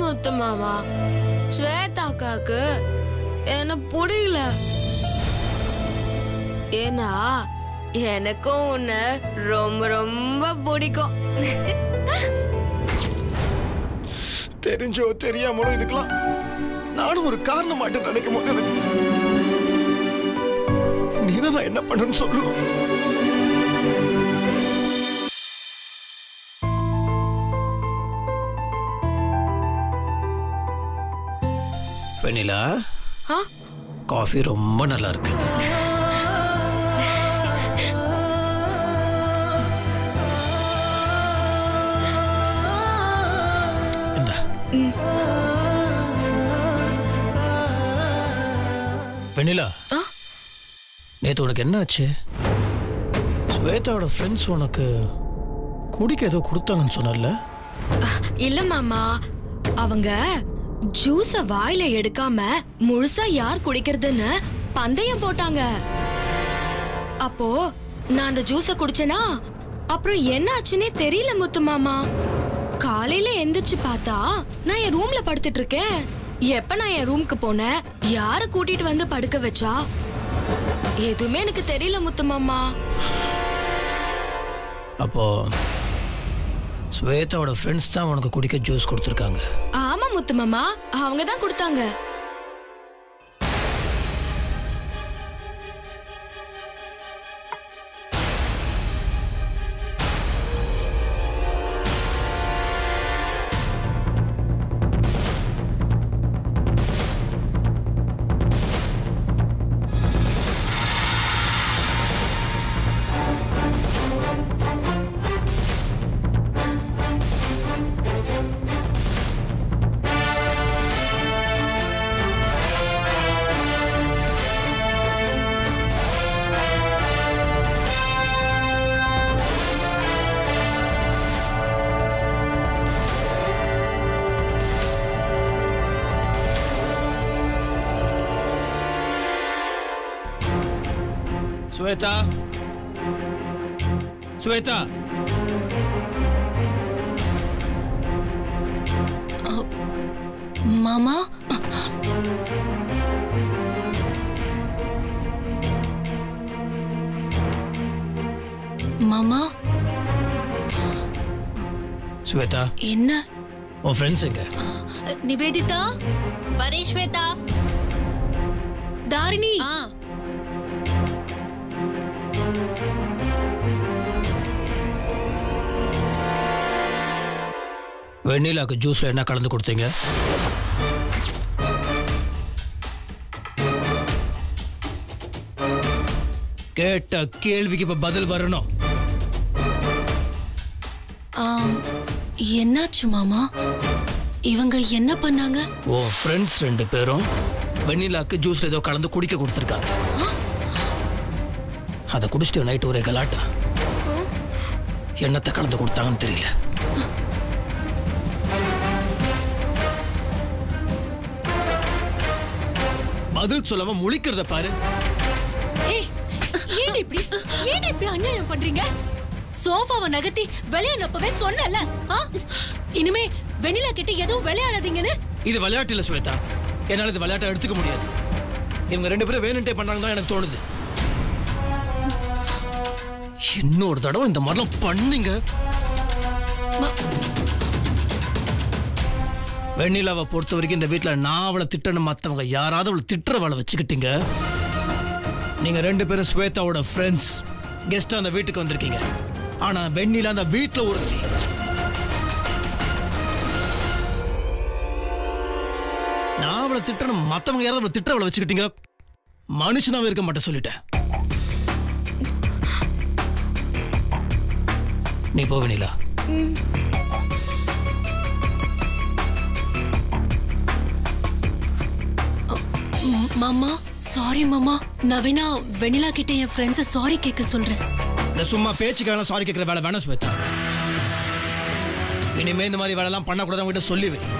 முத்து மாமா ஸ்வேதாக்காக்கு என்ன புரியல ஏன்னா எனக்கும் உன்னை ரொம்ப ரொம்ப பிடிக்கும் தெரிஞ்சோ தெரியாமலோ இதுக்கெல்லாம் நானும் ஒரு காரணமாட்டு நினைக்கும் போது எனக்கு நீதான் நான் என்ன பண்ணணும்னு சொல்லணும் வெண்ணிலா ஆ? காஃபி ரொம்ப நல்லா இருக்கு இந்தா. வெண்ணிலா ஆ? நேத்து உனக்கு என்ன ஆச்சு ஸ்வேதாவோட ஃப்ரெண்ட்ஸ் உனக்கு குடிக்க ஏதோ கொடுத்தாங்கன்னு சொன்னல இல்ல மாமா அவங்க ஜூஸ வாயில எடுக்காம முழுசா யார் குடிக்கிறதுன்னு பந்தயம் போட்டாங்க அப்போ நான் அந்த ஜூஸ குடிச்சேனா அப்புறம் என்ன ஆச்சுன்னே தெரியல முத்து மாமா காலையில எந்திரிச்சு பார்த்தா நான் என் ரூம்ல படுத்துட்டு இருக்கேன் எப்ப நான் என் ரூம்க்கு போனேன் யார கூட்டிட்டு வந்து படுக்க வச்சா எதுவுமே எனக்கு தெரியல முத்து மாமா அப்போ ஸ்வேதாவோட ஃப்ரெண்ட்ஸ் தான் உனக்கு குடிக்க ஜூஸ் கொடுத்துருக்காங்க ஆமா முத்து மாமா அவங்க தான் கொடுத்தாங்க ஸ்வேதா ஸ்வேதா மாமா மாமா ஸ்வேதா என்ன உன் ஃப்ரெண்ட்ஸ் எங்க நிவேதிதா வரேன் ஸ்வேதா தாரிணி ஆ வெண்ணிலாக்கு ஜூஸ்ல என்ன கலந்து கொடுத்தீங்க கேட்ட கேள்விக்கு இப்ப பதில் வரணும் ஆம், என்னாச்சு மாமா இவங்க என்ன பண்ணாங்க உன் ஃப்ரெண்ட்ஸ் ரெண்டு பேரும் வெண்ணிலாக்கு ஜூஸ்ல ஏதோ கலந்து குடிக்க கொடுத்துருக்காங்க அதை குடிச்சிட்டு நைட் ஒரே கலாட்டா என்னத்தை கலந்து கொடுத்தாங்கன்னு தெரியல பதில் சொல்லாம முழிக்கிறத பாரு ஏய் ஏன் இப்படி ஏன் இப்படி அநியாயம் பண்றீங்க சோஃபாவை நகர்த்தி விளையாடப்பவே சொன்னல இனிமே வெண்ணிலா கிட்ட எதுவும் விளையாடாதீங்கன்னு இது விளையாட்டு இல்ல ஸ்வேதா என்னால இது விளையாட்டை எடுத்துக்க முடியாது இவங்க ரெண்டு பேரும் வேணுன்ட்டே பண்றாங்க தான் எனக்கு தோணுது இன்னொரு தடவை இந்த மாதிரிலாம் பண்ணீங்க வெண்ணிலாவை பொறுத்த வரைக்கும் இந்த வீட்டில் நான் அவளை திட்டணும் மற்றவங்க யாராவது அவளை திட்டுற வேலை வச்சுக்கிட்டீங்க நீங்க ரெண்டு பேரும் ஸ்வேதாவோட ஃப்ரெண்ட்ஸ் கெஸ்ட் அந்த வீட்டுக்கு வந்திருக்கீங்க ஆனா வெண்ணிலா அந்த வீட்டில் ஒருத்தி நான் அவளை திட்டணும் மற்றவங்க யாராவது அவளை திட்டுற அவளை வச்சுக்கிட்டீங்க மனுஷனாவே இருக்க மாட்டேன் சொல்லிட்டேன் நீ போ வெண்ணிலா ம், மாமா சாரி மாமா நவீனா வெண்ணிலா கிட்ட என் ஃப்ரெண்ட்ஸை சாரி கேட்க சொல்றேன் இந்த சும்மா பேச்சுக்காக சாரி கேட்குற வேலை வேணாம் ஸ்வேதா இனிமே இந்த மாதிரி வேலைலாம் பண்ணக்கூடாது அவங்ககிட்ட சொல்லி வை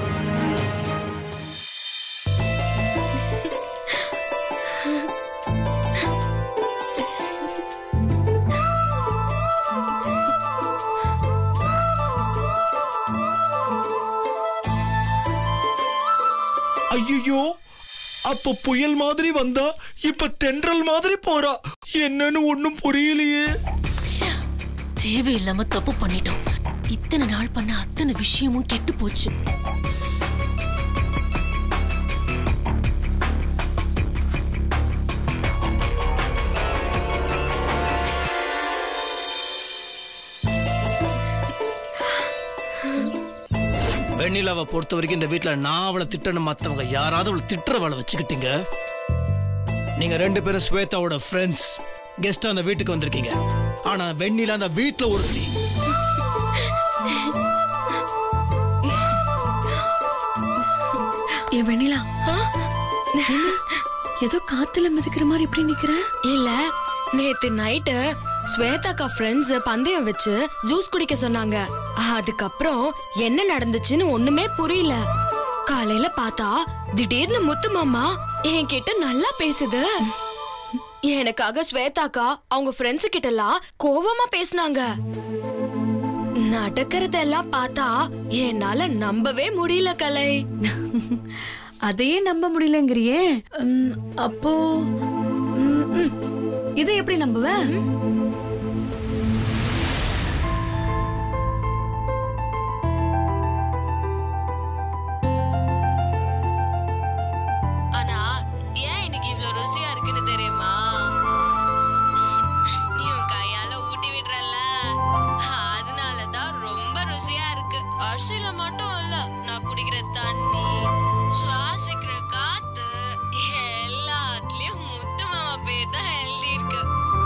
அப்ப புயல் மாதிரி வந்தா இப்ப தென்றல் மாதிரி போறா என்னன்னு ஒண்ணும் புரியலையே ச்சே, தேவையில்லாம தப்பு பண்ணிட்டோம் இத்தனை நாள் பண்ண அத்தனை விஷயமும் கெட்டு போச்சு வெண்ணிலாவை பொறுத்த வரைக்கும் இந்த வீட்டில் நான் அவளை திட்டணும் மற்றவங்க யாராவது அவளை திட்டுற வேலை வச்சுக்கிட்டீங்க நீங்க ரெண்டு பேரும் ஸ்வேதாவோட ஃப்ரெண்ட்ஸ் கெஸ்டா அந்த வீட்டுக்கு வந்திருக்கீங்க ஆனா வெண்ணிலா அந்த வீட்டில் ஒருத்தி ஏ வெண்ணிலா என்ன? ஏதோ காத்துல மிதக்கிற மாதிரி இப்படி நிக்கிற இல்ல நேத்து நைட்டு ஸ்வேதாக்கா ஃப்ரெண்ட்ஸ் பந்தயம் வச்சு ஜூஸ் குடிக்க சொன்னாங்க அதுக்கப்புறம் என்ன நடந்துச்சுன்னு ஒண்ணுமே புரியல காலையில பார்த்தா திடீர்னு முத்து மாமா என்கிட்ட நல்லா பேசுது எனக்காக ஸ்வேதாக்கா அவங்க ஃப்ரெண்ட்ஸ் கிட்ட எல்லாம் கோவமா பேசுனாங்க நடக்கிறதெல்லாம் பார்த்தா என்னால நம்பவே முடியல கலை அதையே நம்ப முடியலங்கிறியே உம், அப்போ உம், உம். இதை எப்படி நம்புவ ஆனா ஏன் இன்னைக்கு இவ்ளோ ருசியா இருக்குன்னு தெரியுமா நீ உன் கையால ஊட்டி விடுறல்ல அதனாலதான் ரொம்ப ருசியா இருக்கு அரிசியில மட்டும் இல்ல நான் குடிக்கிற தண்ணி சுவாசிக்கிற காத்து எல்லாத்துலயும் முத்து மாமா பேர் தான் எழுதி இருக்கு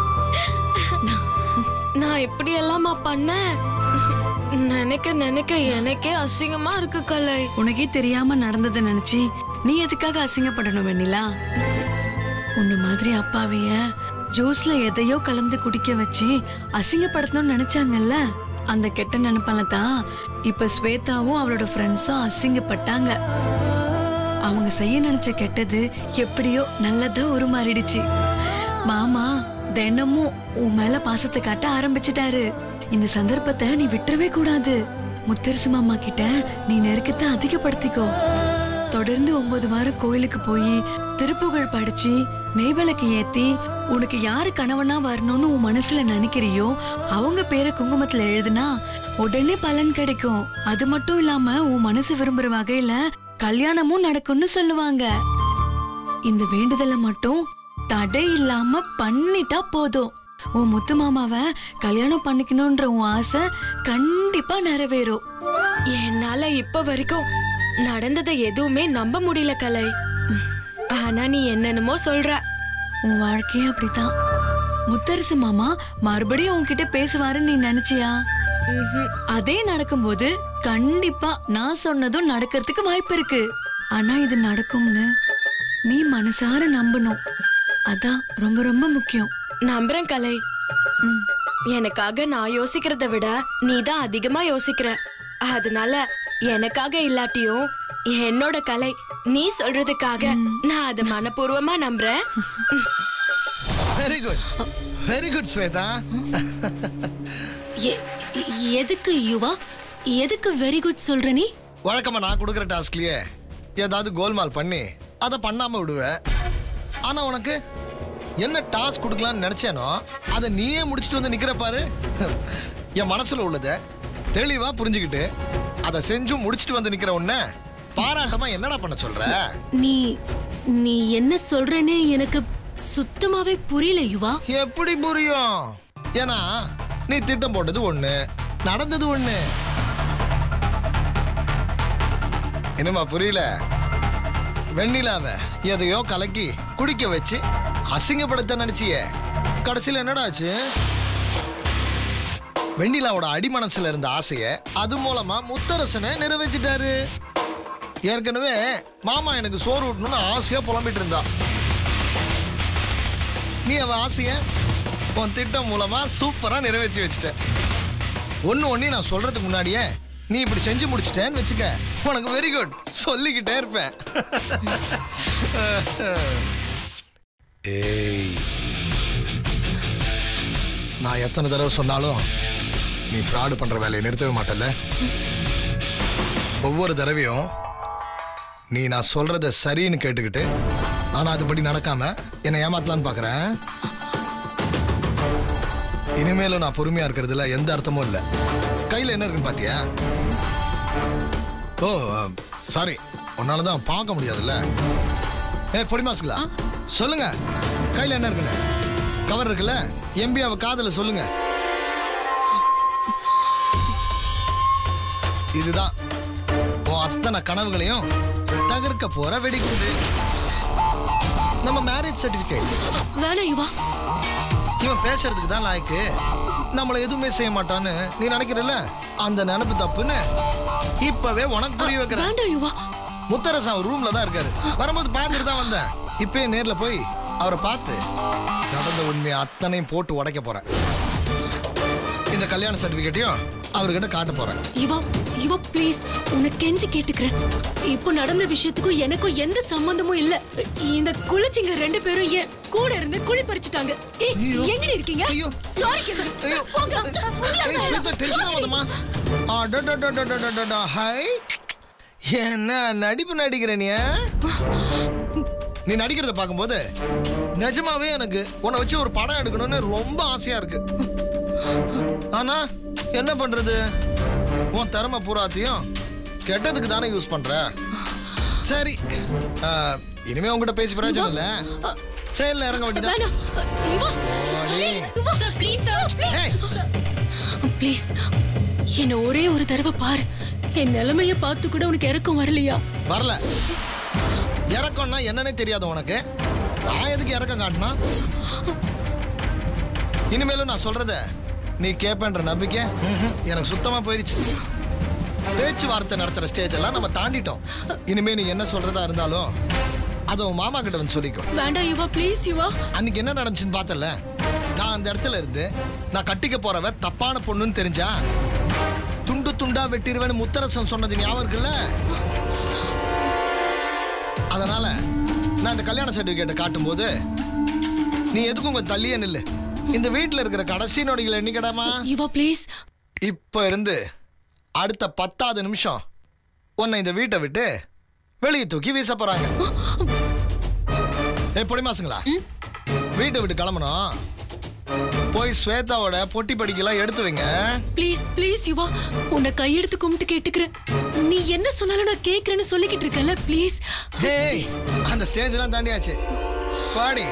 நான் இப்படி எல்லாமா பண்ணேன் நினைக்க நினைக்க எனக்கே அசிங்கமா இருக்கு கலை உனக்கே தெரியாம நடந்ததை நினைச்சு நீ எதுக்காக அசிங்கப்படணும் வெண்ணிலா உன்ன மாதிரி அப்பாவிய ஜூஸ்ல எதையோ கலந்து குடிக்க வச்சு அசிங்கப்படுத்தணும்னு நினைச்சாங்கல்ல அந்த கெட்ட நினைப்பால தான் இப்ப ஸ்வேதாவும் அவளோட ஃப்ரெண்ட்ஸும் அசிங்கப்பட்டாங்க அவங்க செய்ய நினைச்ச கெட்டது எப்படியோ நல்லதா உருமாறிடுச்சு மாமா தினமும் உன் மேல பாசத்தை காட்ட ஆரம்பிச்சிட்டாரு இந்த சந்தர்ப்பத்தை நீ விட்டுறவே கூடாது முத்தரசு மாமா கிட்ட நீ நெருக்கத்தை அதிகப்படுத்திக்கோ தொடர்ந்து ஒன்பது வாரம் கோயிலுக்கு போய் திருப்புகழ் படிச்சு நெய்விளக்கு ஏத்தி உனக்கு யாரு கணவனா வரணும்னு உன் மனசுல நினைக்கிறியோ அவங்க பேரை குங்குமத்துல எழுதுனா உடனே பலன் கிடைக்கும் அது மட்டும் இல்லாம உன் மனசு விரும்புற வகையில கல்யாணமும் நடக்கும்னு சொல்லுவாங்க இந்த வேண்டுதலை மட்டும் தடை இல்லாம பண்ணிட்டா போதும் உன் முத்து மாமாவை கல்யாணம் பண்ணிக்கணும்ன்ற உன் ஆசை கண்டிப்பா நிறைவேறும் என்னால இப்ப வரைக்கும் நடந்ததை எதுவுமே நம்ப முடியல கலை ஆனா நீ என்னென்னமோ சொல்ற உன் வாழ்க்கையே அப்படித்தான் முத்தரசு மாமா மறுபடியும் உன்கிட்ட பேசுவாருன்னு நீ நினைச்சியா ம்ஹும். அதே நடக்கும்போது கண்டிப்பா நான் சொன்னதும் நடக்கிறதுக்கு வாய்ப்பு இருக்கு ஆனா இது நடக்கும்னு நீ மனசார நம்பணும் அதான் ரொம்ப ரொம்ப முக்கியம் நம்புறேன் கலை ம். எனக்காக நான் யோசிக்கிறத விட நீ தான் அதிகமா யோசிக்கிற அதனால எனக்காக இல்லாட்டியும் என்னோட கலை நீ சொல்றதுக்காக நான் அதை மனப்பூர்வமா நம்புறேன் very good very good Shweta எ- எ- எதுக்கு யுவா எதுக்கு வெரி குட் சொல்ற நீ வழக்கமா நான் கொடுக்குற டாஸ்க்லயே ஏதாவது கோல்மால் பண்ணி அதை பண்ணாம விடுவேன் ஆனா உனக்கு என்ன டாஸ்க் கொடுக்கலாம்னு நினைச்சேனோ அதை நீயே முடிச்சுட்டு வந்து நிக்கிற பாரு என் மனசுல உள்ளத தெளிவா புரிஞ்சுக்கிட்டு அதை செஞ்சும் முடிச்சுட்டு வந்து நிக்கிற உன்ன பாராட்டமா என்னடா பண்ண சொல்ற நீ நீ என்ன சொல்றேன்னு எனக்கு சுத்தமாவே புரியல யுவா எப்படி புரியும் ஏன்னா நீ திட்டம் போட்டது ஒண்ணு நடந்தது ஒண்ணு என்னமா புரியல வெண்ணிலாவ எதையோ கலக்கி குடிக்க வச்சு அசிங்கப்படுத்த நினைச்சியே கடைசியில் என்னடா ஆச்சு வெண்ணிலாவோட அடிமனசுல இருந்த ஆசைய அது மூலமா முத்தரசனை நிறைவேற்றிட்டாரு ஏற்கனவே மாமா எனக்கு சோறு ஊட்டணும்னு ஆசையா புலம்பிட்டு இருந்தா நீ அவ ஆசைய உன் திட்டம் மூலமா சூப்பரா நிறைவேற்றி வச்சிட்ட ஒண்ணு ஒண்ணு நான் சொல்றதுக்கு முன்னாடியே நீ இப்படி செஞ்சு முடிச்சிட்டேன்னு வச்சுக்க உனக்கு வெரி குட் சொல்லிக்கிட்டே இருப்பேன் ஏய் நான் எத்தனை தடவை சொன்னாலும் நீ ஃப்ராடு பண்ற வேலையை நிறுத்தவே மாட்டல்ல ஒவ்வொரு தடவையும் நீ நான் சொல்றத சரின்னு கேட்டுக்கிட்டு ஆனா அதுபடி நடக்காம என்னை ஏமாத்தலான்னு பாக்குறேன் இனிமேலும் நான் பொறுமையா இருக்கிறதுல எந்த அர்த்தமும் இல்ல கையில என்ன இருக்குன்னு பாத்தியா ஓ சாரி உன்னாலதான் பார்க்க முடியாதுல்ல ஏ பொடி மாசுங்களா சொல்லுங்க கையில என்ன இருக்குங்க கவர் இருக்குல்ல எம்பி அவ காதல சொல்லுங்க இதுதான் உன் அத்தனை கனவுகளையும் தகர்க்க போற வெடிகுண்டு நம்ம மேரேஜ் சர்டிபிகேட் வேணாம் யுவா இவன் பேசுறதுக்கு தான் லாய்க்கு நம்மள எதுவுமே செய்ய மாட்டான்னு நீ நினைக்கிறல்ல அந்த நினைப்பு தப்புன்னு இப்பவே உனக்கு புரிய வைக்கிறேன் வேண்டாம் யுவா முத்தரசன் அவர் ரூம்ல தான் இருக்காரு வரும்போது பார்த்துட்டு தான் வந்தேன் இப்பயே நேர்ல போய் அவரை பார்த்து நடந்த உண்மையை அத்தனையும் போட்டு உடைக்க போறேன் இந்த கல்யாண சர்டிபிகேட்டையும் அவர்கிட்ட காட்ட போறேன் யுவா யுவா ப்ளீஸ் உன்னை கெஞ்சி கேட்டுக்கிறேன் இப்போ நடந்த விஷயத்துக்கும் எனக்கும் எந்த சம்பந்தமும் இல்ல இந்த குளிச்சிங்க ரெண்டு பேரும் என் கூட இருந்து குழி பறிச்சுட்டாங்க ஏய், ஐயோ. எங்கடி இருக்கீங்க ஐயோ. சாரி கேக்குது ஐயோ. போங்க ஏய், ஸ்வேதா, tension ஆகாதம்மா. அடடடடடடடடா, ஹை. என்ன நடிப்பு நடிக்கிற நீ ஆ? நீ நடிக்கிறத பார்க்கும்போது நிஜமாவே எனக்கு உன்னை வச்சு ஒரு படம் எடுக்கணும்னு ரொம்ப ஆசையா இருக்கு ஆனா என்ன பண்றது உன் திறமை பூராத்தையும் கெட்டதுக்கு தானே யூஸ் பண்ற சரி ஆ, இனிமே உங்ககிட்ட பேசி பிரயோஜனம் இல்ல செயல்ல இறங்க வேண்டியதான் வேணாம் யுவா ஓடி. யுவா சார் ப்ளீஸ் சார் ஏய், ப்ளீஸ் என்ன ஒரே ஒரு தடவை பாரு என் நிலைமைய பார்த்து கூட உனக்கு இறக்கம் வரலையா வரல இறக்கம்னா என்னன்னே தெரியாது உனக்கு நான் எதுக்கு இறக்கம் காட்டினா இனிமேலும் நான் சொல்றத நீ கேப்பன்ற நம்பிக்கை ம்ஹும், எனக்கு சுத்தமா போயிடுச்சு பேச்சுவார்த்தை நடத்துற ஸ்டேஜ் எல்லாம் நம்ம தாண்டிட்டோம் இனிமே நீ என்ன சொல்றதா இருந்தாலும் அதை உன் மாமா கிட்ட வந்து சொல்லிக்கோ வேண்டாம் யுவா ப்ளீஸ் யுவா அன்னைக்கு என்ன நடந்துச்சுன்னு பார்த்தல நான் அந்த இடத்துல இருந்து நான் கட்டிக்க போறவ தப்பான பொண்ணுன்னு தெரிஞ்சா துண்டு துண்டா வெட்டிடுவேன்னு முத்தரசன் சொன்னது ஞாபகம் இருக்குல்ல அதனால நான் இந்த கல்யாண சர்டிபிகேட்டை காட்டும்போது நீ எதுக்கும் கொஞ்சம் தள்ளியே நில்லு இந்த வீட்டில் இருக்கிற கடைசி நொடிகள் எண்ணிக்கடாமா யுவா ப்ளீஸ் இப்போ இருந்து அடுத்த பத்தாவது நிமிஷம் உன்னை இந்த வீட்டை விட்டு வெளியே தூக்கி வீச போறாங்க ஏ பொடி மாசுங்களா வீட்டை விட்டு கிளம்பணும் போய் ஸ்வேதாவோட பொட்டி படிக்கலாம் எடுத்து வைங்க ப்ளீஸ் ப்ளீஸ் யுவா உன்னை கையெடுத்து கும்பிட்டு கேட்டுக்கிறேன் நீ என்ன சொன்னாலும் நான் கேட்கறேன்னு சொல்லிக்கிட்டு இருக்கல ப்ளீஸ் ஹேய் அந்த ஸ்டேஜ் எல்லாம் தாண்டியாச்சு பாடி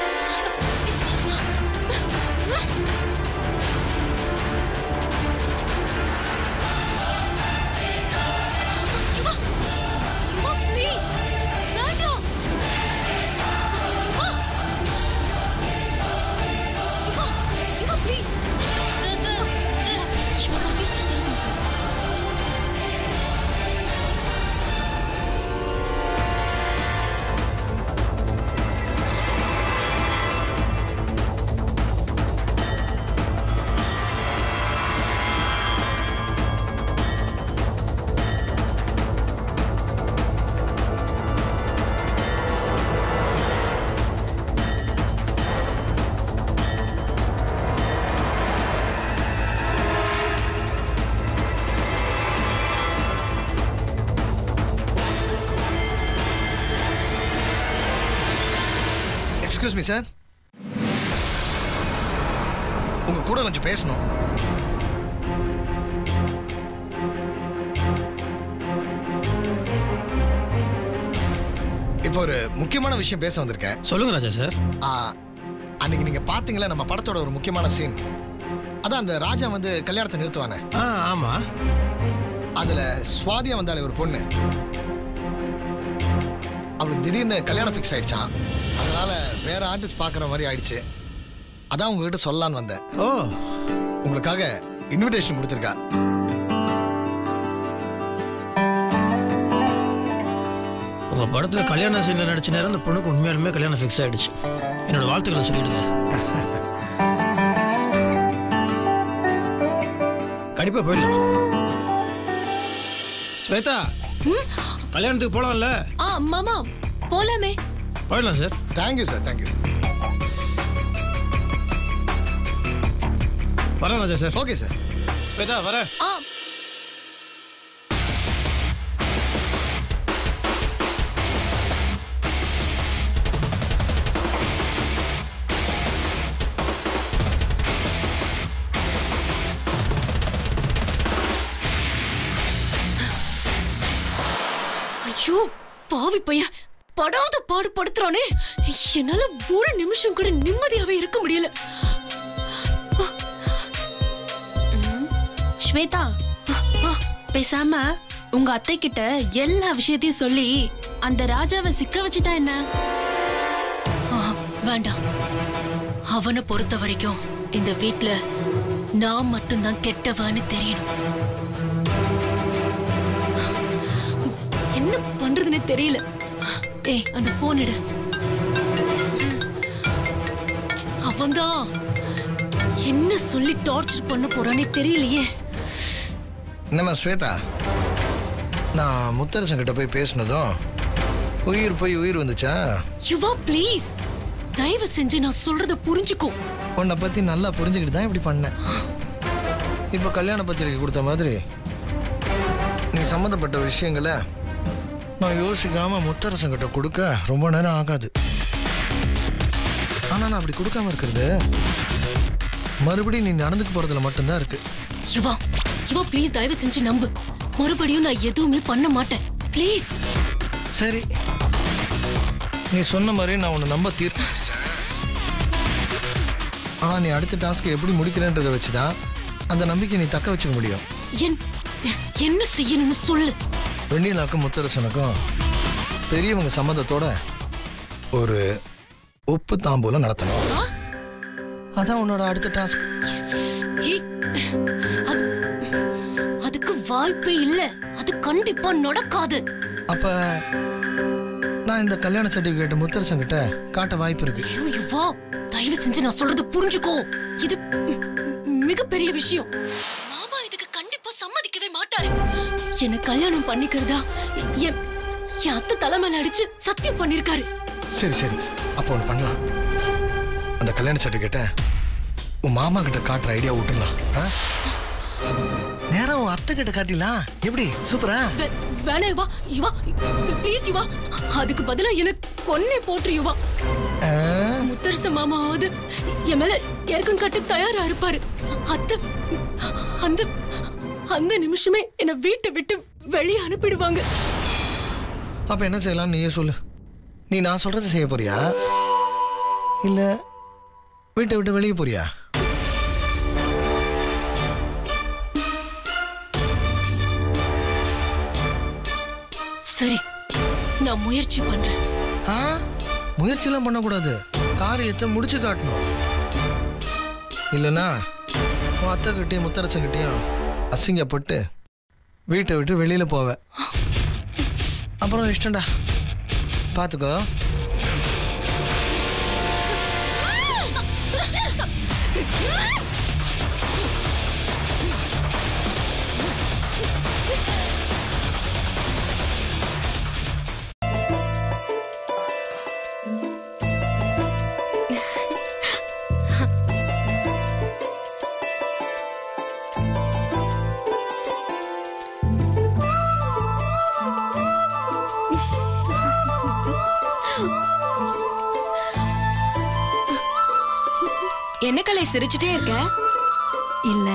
யுவா ப்ளீஸ் வேண்டாம் Yuva Yuva Yuva please sir sir sir Yuva காப்பி சார் எக்ஸ்கியூஸ் மீ சார் உங்க கூட கொஞ்சம் பேசணும் இப்போ ஒரு முக்கியமான விஷயம் பேச வந்திருக்கேன் சொல்லுங்க ராஜா சார் ஆ, அன்னைக்கு நீங்க பாத்தீங்களா நம்ம படத்தோட ஒரு முக்கியமான சீன் அதான் அந்த ராஜா வந்து கல்யாணத்தை நிறுத்துவானே ஆ ஆமா அதுல சுவாதியா வந்தாலே ஒரு பொண்ணு அவளுக்கு திடீர்னு கல்யாணம் ஃபிக்ஸ் ஆயிடுச்சான் அதனால வேற ஆர்டிஸ்ட் பார்க்குற மாதிரி ஆயிடுச்சு அதான் உங்ககிட்ட சொல்லலான்னு வந்தேன் ஓ உங்களுக்காக இன்விடேஷன் கொடுத்துருக்கா உங்க படத்துல கல்யாண சீன்ல நடிச்ச நேரம் அந்த பொண்ணுக்கு உண்மையாலுமே கல்யாணம் ஃபிக்ஸ் ஆயிடுச்சு என்னோட வாழ்த்துக்களை சொல்லிடுங்க கண்டிப்பா போயிடலாம் ஸ்வேதா கல்யாணத்துக்கு போலாம்ல ஆ மாமா போலாமே போயிடலாம் சார் தேங்க்யூ சார் தேங்க்யூ வரேன் Raja sir okay sir Shweta வரேன் ஆ ஐயோ பாவி பையன் படாத பாடு படுத்துறானே என்னால ஒரு நிமிஷம் கூட நிம்மதியாவே இருக்க முடியல ஸ்வேதா பேசாம உங்க அத்தை கிட்ட எல்லா விஷயத்தையும் சொல்லி அந்த ராஜாவை சிக்க வச்சுட்டா என்ன ஆ, வேண்டாம் அவனை பொறுத்த வரைக்கும் இந்த வீட்ல நான் மட்டும்தான் கெட்டவான்னு தெரியணும் என்ன பண்றதுன்னே தெரியல ஏய் அந்த போன் எடு அவன்தான் என்ன சொல்லி டார்ச்சர் பண்ண போறானே தெரியலையே என்னம்மா ஸ்வேதா நான் முத்தரசன் கிட்ட போய் பேசினதும் உயிர் போய் உயிர் வந்துச்சா யுவா ப்ளீஸ் தயவு செஞ்சு நான் சொல்றத புரிஞ்சுக்கோ உன்னை பற்றி நல்லா புரிஞ்சுக்கிட்டு தான் இப்படி பண்ணேன் இப்போ கல்யாண பத்திரிக்கை கொடுத்த மாதிரி நீ சம்மந்தப்பட்ட விஷயங்களை நான் யோசிக்காம முத்தரசன் கிட்ட கொடுக்க ரொம்ப நேரம் ஆகாது ஆனால் நான் அப்படி கொடுக்காம இருக்கிறது மறுபடியும் நீ நடந்துக்க போறதுல மட்டும்தான் இருக்கு யுவா யுவா ப்ளீஸ் தயவு செஞ்சு நம்பு மறுபடியும் நான் எதுவுமே பண்ண மாட்டேன் ப்ளீஸ் சரி நீ சொன்ன மாதிரி நான் உன்னை நம்ப தீர்மானிச்சிட்டேன் ஆனால் நீ அடுத்த டாஸ்க்கை எப்படி முடிக்கிறேன்றதை வச்சு தான் அந்த நம்பிக்கை நீ தக்க வச்சுக்க முடியும் என் என்ன செய்யணும்னு சொல்லு வெண்ணிலாக்கும் முத்தரசனுக்கும் பெரியவங்க சம்மந்தத்தோட ஒரு உப்பு தாம்பூலம் நடத்தணும் ஆ? அதான் உன்னோட அடுத்த டாஸ்க் ஏய், அது அதுக்கு வாய்ப்பே இல்ல அது கண்டிப்பா நடக்காது அப்ப நான் இந்த கல்யாண சர்டிபிகேட் முத்தரசன் கிட்ட காட்ட வாய்ப்பு இருக்கு ஐயோ, யுவா தயவு செஞ்சு நான் சொல்றத புரிஞ்சுக்கோ இது ம், மிகப்பெரிய விஷயம் மாமா இதுக்கு கண்டிப்பா சம்மதிக்கவே மாட்டாரு என்ன கல்யாணம் பண்ணிக்கிறதா என் என் அத்தை தலைமையில அடிச்சு சத்தியம் பண்ணிருக்காரு சரி சரி அப்போ ஒன்று பண்ணலாம் அந்த கல்யாண சர்டிஃபிகேட்டை உன் மாமா கிட்ட காட்டுற ஐடியா விட்டுடலாம் ஆ? நேரா உன் அத்தை கிட்ட காட்டிடலாம் எப்படி சூப்பரா வே- வேணா யுவா யுவா ப்ளீஸ் யுவா அதுக்கு பதிலா எனக்கு கொன்னே போட்டுரு யுவா ஆ? முத்தரச மாமாவது என் மேல இறக்கம் கட்ட தயாரா இருப்பாரு அத்த அந்த அந்த நிமிஷமே என்ன வீட்டை விட்டு வெளியே அனுப்பிடுவாங்க அப்ப என்ன செய்யலாம் நீயே சொல்லு நீ நான் சொல்றது செய்ய போறியா இல்ல வீட்டை விட்டு வெளியே போறியா சரி நான் முயற்சி பண்றேன் ஆ முயற்சிலாம் பண்ணக்கூடாது காரியத்தை முடிச்சு காட்டணும் இல்லைன்னா உன் அத்தை கிட்டேயும் முத்தரசன் கிட்டேயும் அசிங்கப்பட்டு வீட்டை விட்டு வெளியில போவ அப்புறம் இஷ்டம்டா பார்த்துக்கோ என்ன கலை சிரிச்சுட்டே இருக்க இல்ல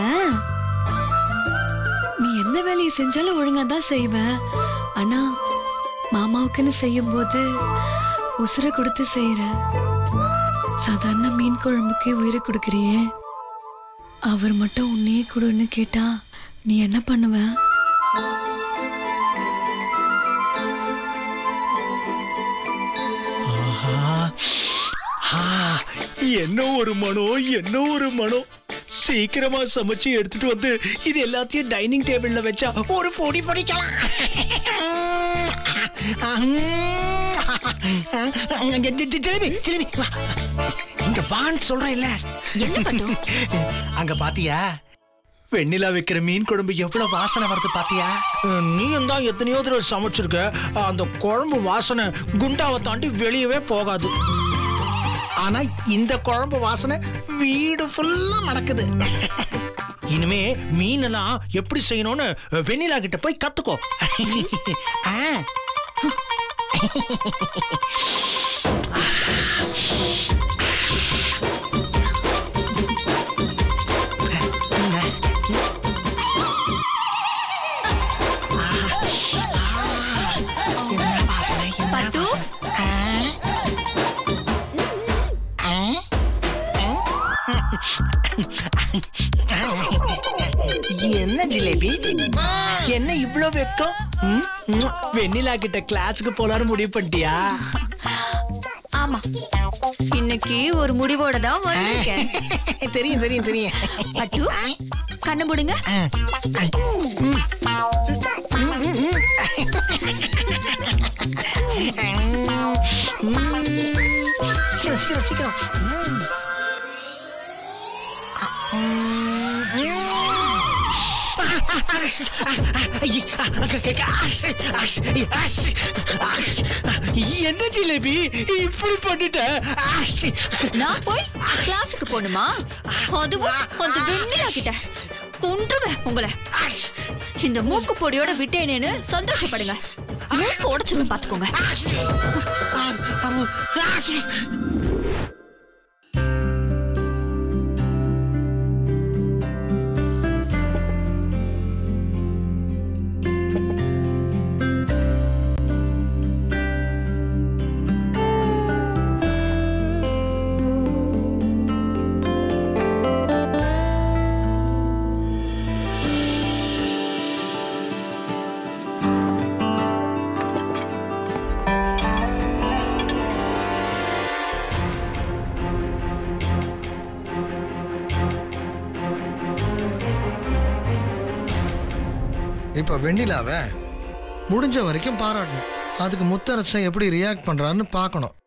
நீ எந்த வேலையை செஞ்சாலும் ஒழுங்கா தான் செய்வ ஆனா மாமாவுக்குன்னு செய்யும்போது உசுரை கொடுத்து செய்யற சாதாரண மீன் குழம்புக்கே உயிரை கொடுக்கறியே அவர் மட்டும் உன்னையே கொடுன்னு கேட்டா நீ என்ன பண்ணுவ ஆ, என்ன ஒரு மனம் என்ன ஒரு மனம் சீக்கிரமா சமைச்சு எடுத்துட்டு வந்து இது எல்லாத்தையும் டைனிங் டேபிள்ல வச்சா ஒரு பொடி பொடிக்கலாம் ஜிலேபி ஜிலேபி வா. இங்க வான்னு சொல்றேன் இல்ல என்ன பண்ணும் அங்க பாத்தியா வெண்ணிலா வைக்கிற மீன் குழம்பு எவ்வளவு வாசனை வருது பாத்தியா நீ தான் எத்தனையோ தடவை சமைச்சிருக்க அந்த குழம்பு வாசனை குண்டாவை தாண்டி வெளியவே போகாது ஆனா இந்த குழம்பு வாசனை வீடு ஃபுல்லா மணக்குது இனிமே மீனெல்லாம் எப்படி செய்யணும்னு வெண்ணிலா கிட்ட போய் கத்துக்கோ ஆ. என்ன ஜிலேபி என்ன இவ்ளோ வெக்கம் ம்? ம். வெண்ணிலா கிட்ட கிளாஸுக்கு போலான்னு முடிவு பண்ணிட்டியா ஆமா இன்னைக்கு ஒரு முடிவோட தான் வந்திருக்கேன் தெரியும் தெரியும் தெரியும் பட்டு கண்ணு மூடுங்க சீக்கிரம் சீக்கிரம் சீக்கிரம் என்ன ஜிலேபி இப்படி பண்ணிட்ட நான் போய் கிளாஸுக்கு போகணுமா அதுவும் அந்த வெண்ணிலா கிட்ட கொன்றுவேன் உங்களை இந்த மூக்கு பொடியோட விட்டேனேன்னு சந்தோஷப்படுங்க மூக்கு உடைச்சிருவேன் பாத்துக்கோங்க இப்ப வெண்ணிலாவை முடிஞ்ச வரைக்கும் பாராட்டணும் அதுக்கு முத்தரசன் எப்படி ரியாக்ட் பண்றாருன்னு பார்க்கணும்